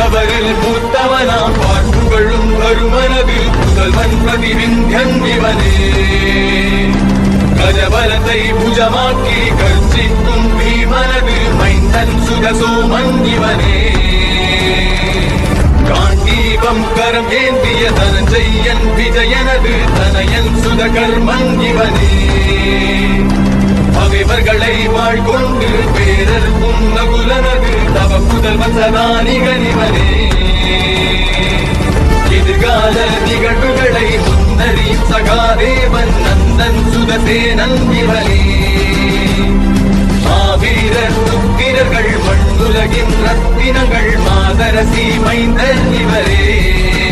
பாண்டவரில் மூத்தவனாம் பாட்டுகளும் வருமனது முதல்வன் பிரதிவிந்தியன் இவனே கஜபலத்தை புஜமாக்கி கர்ஜிக்கும் பீமனது மைந்தன் சுகசோமன் இவனே காண்டீபம் கரம் ஏந்திய தனஞ்செய்யன் விஜயனது தனயன் சுதகர்மன் இவனே பகைவர்களை வாழ்கொண்டு பேரர் நகுலனது தவ புதல்வன் சதானிகனிவனே எதிர்கால நிகழ்வுகளை முன்னறியும் சகாதேவன் நந்தன் சுதசேனன் இவனே மாவீரர் துக்கிரர்கள் மண்ணுலகின் ரத்தினங்கள் மாதரசி மைந்தன் இவரே